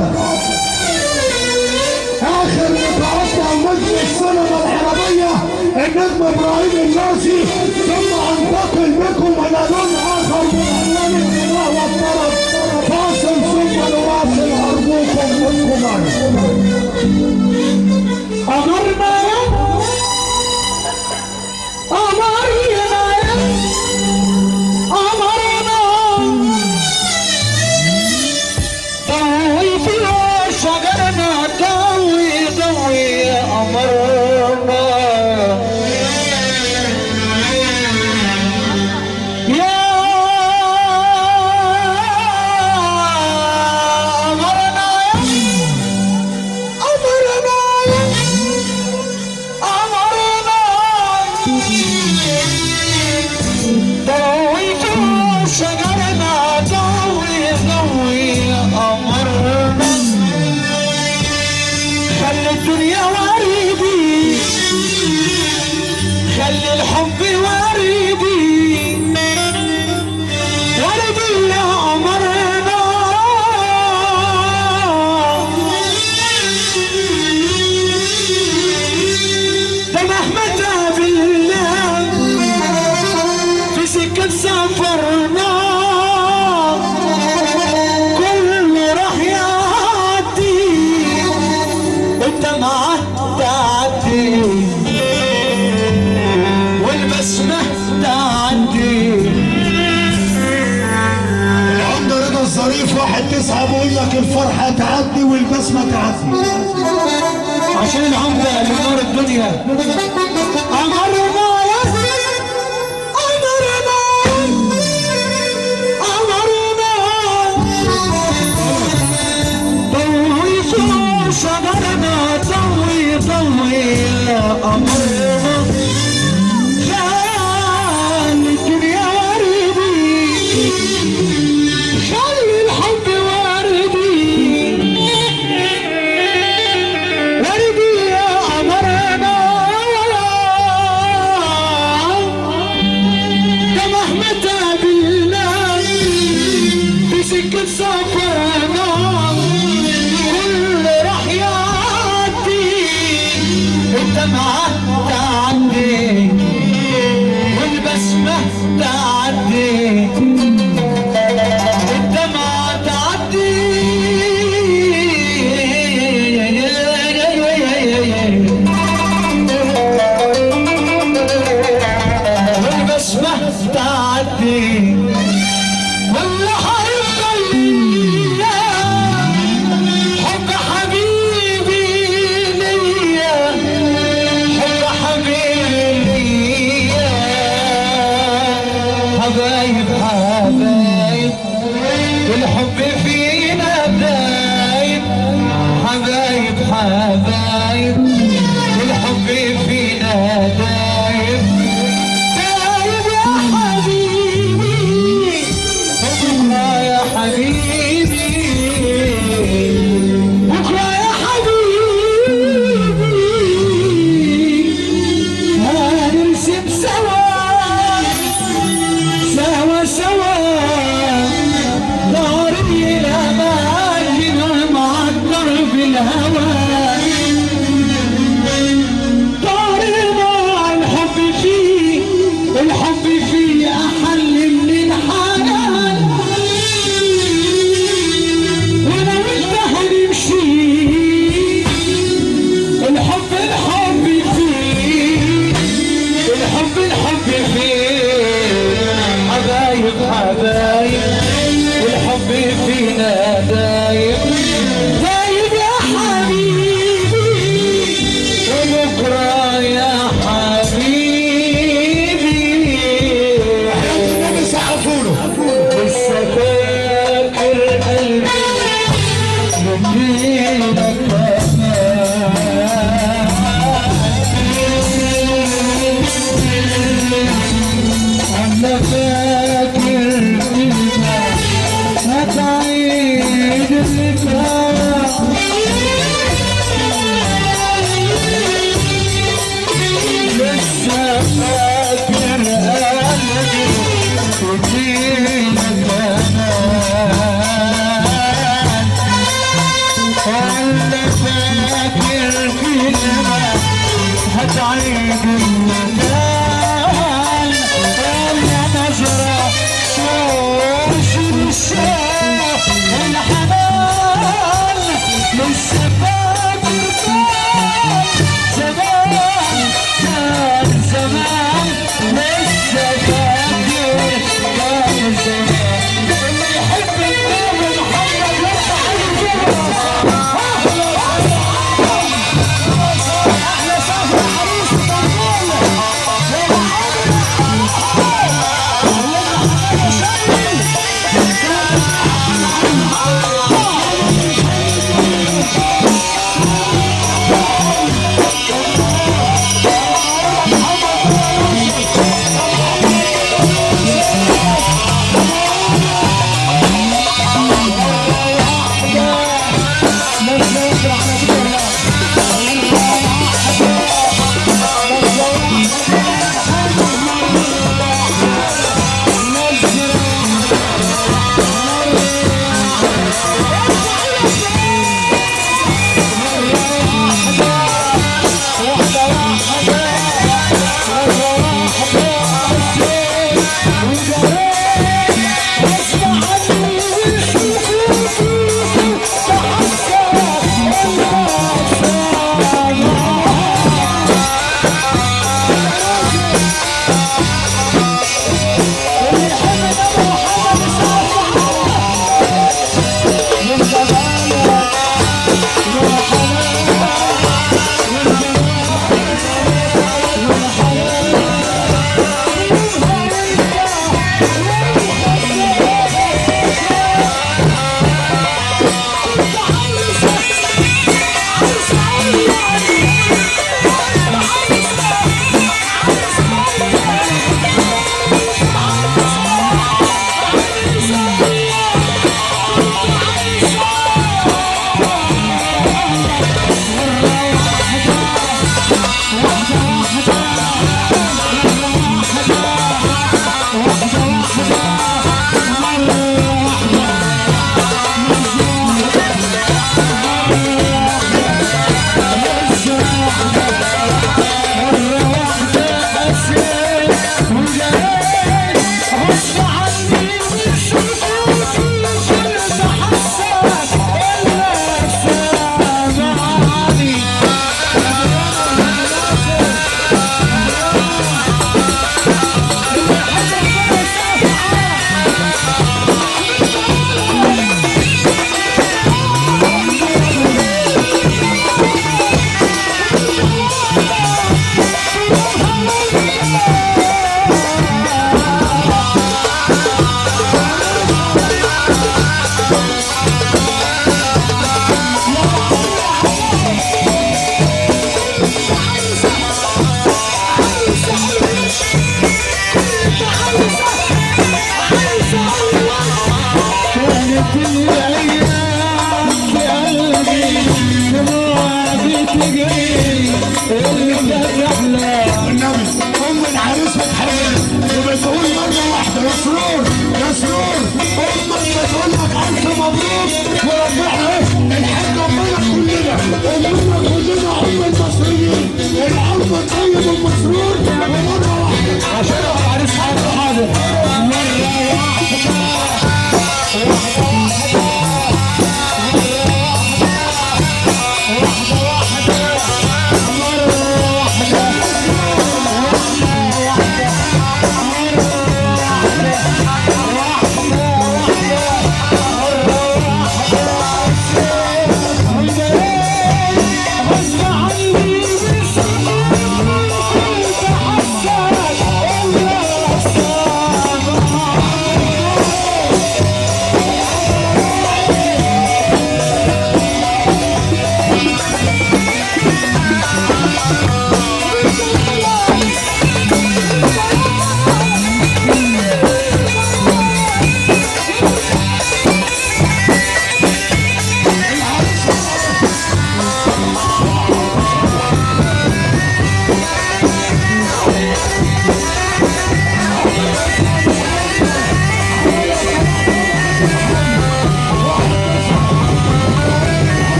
متعدد اخر متعدى نجم السينما العربيه النجم ابراهيم الناسي ثم انتقل بكم الى لون اخر من الوان الغناء والطرب فاصل ثم نواصل ارجوكم منكم أمرنا يا أمرنا يا أمرنا ضوي في شجرنا ضوي ضوي أمرنا يا أمرنا يا أمرنا أمرنا ضوي شجرنا ضوي ضوي أمرنا خلي الدنيا وردي خلي الحب وردي وردي يا أمرنا ده مهما تقابلنا في سكة سفرنا كله راح يعدي انت معاه تعدي والبسمة تعدي العمده رضا الظريف واحد تسعه بيقول لك الفرحه تعدي والبسمه تعدي عشان العمدة اللي نور الدنيا أمرنا يا أمرنا أمرنا ضوي فوق شجرنا ضوي ضوي يا أمرنا خلي الدنيا وردي خلي الحب وردي وردي يا أمرنا ده مهما تقابلنا في سكة سفرنا كل راح يعدي انت معاه تعدي والبسمة تعدي الدمعة تعدي والبسمة تعدي والله هيفضل ليا حب حبيبي ليا حب حبيبي ليا حبايب حبايب والحب فينا دايب حبايب حبايب والحب فينا دايب دايب يا حبيبي بكرة يا حبيبي بكرة يا حبيبي هنرسم سوا سوا سوا داري الأماكن مع الدرب الهوى داري مع الحب فيه الحب فيه أحل من الحنان وانا وانت هنمشي الحب الحب فيه الحب الحب فيه حبايب حبايب والحب فينا دايب دايب يا حبيبي وبكره يا حبيبي النبي سقفوا له لسه فاكر قلبي مدينك أنا فاكر كلمة هتعيد الذكرى لسه فاكر قلبي مدينك أنا سعيد المكان يا نظرة شوش الشاف الحنان لسه فاكر كان زمان كان زمان لسه فاكر كان زمان اللي يحب النبي محمد يرفع ايده احلى سفر عروس طنطاوي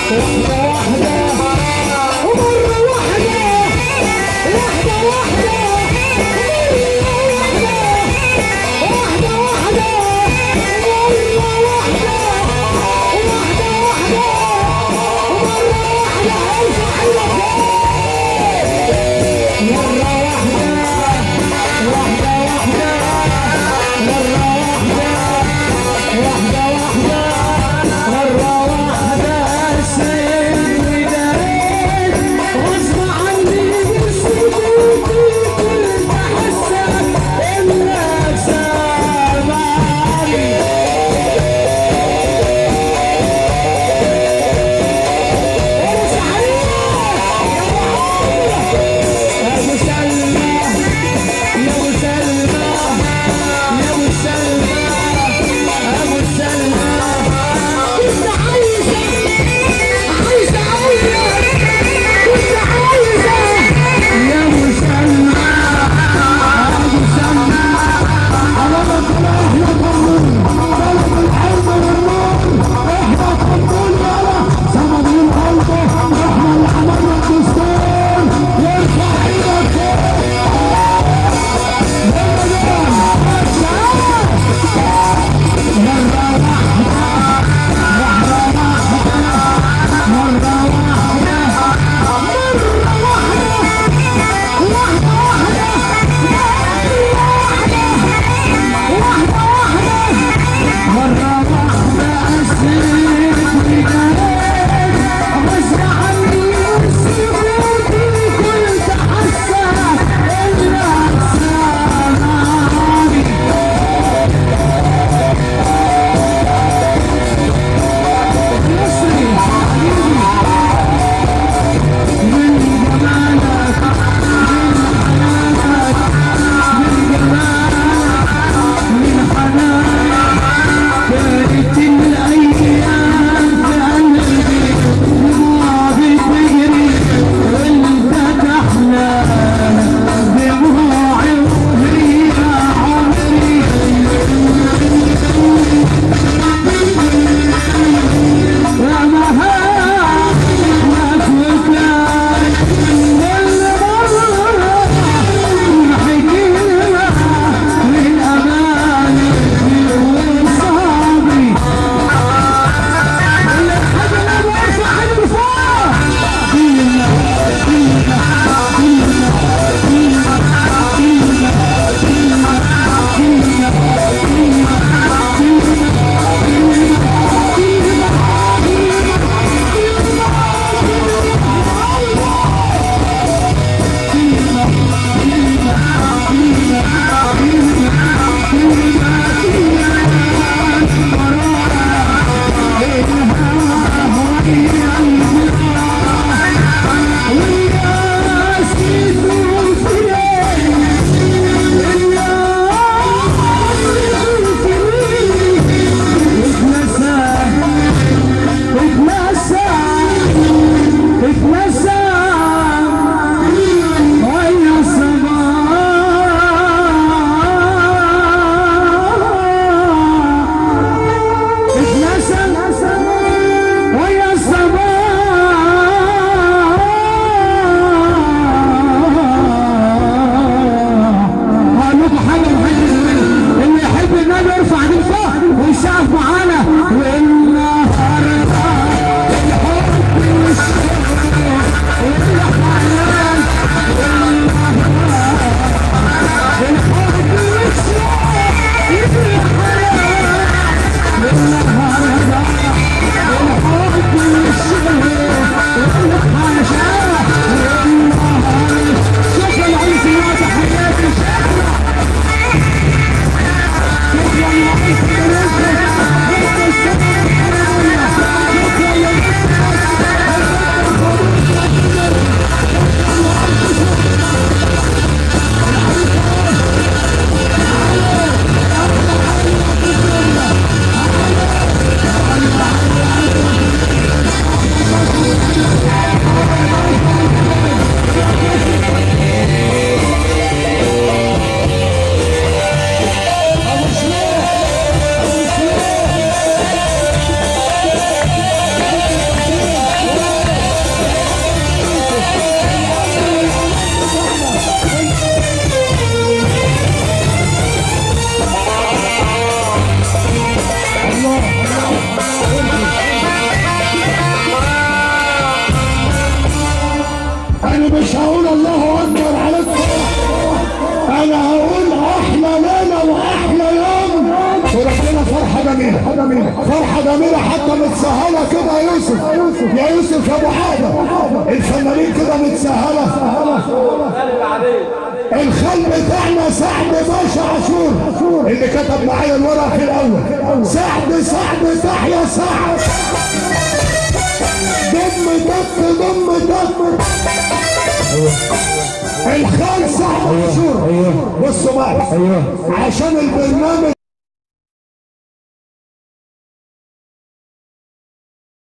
ابو فرحة جميلة حتى متسهلة كده يا يوسف يا يوسف يا ابو حاجة الفنانين كده متسهلة الخل بتاعنا سعد باشا عاشور اللي كتب معايا الورق في الاول سعد سعد تحيا سعد دم دم دم دم الخال سعد عاشور بصوا بقى عشان البرنامج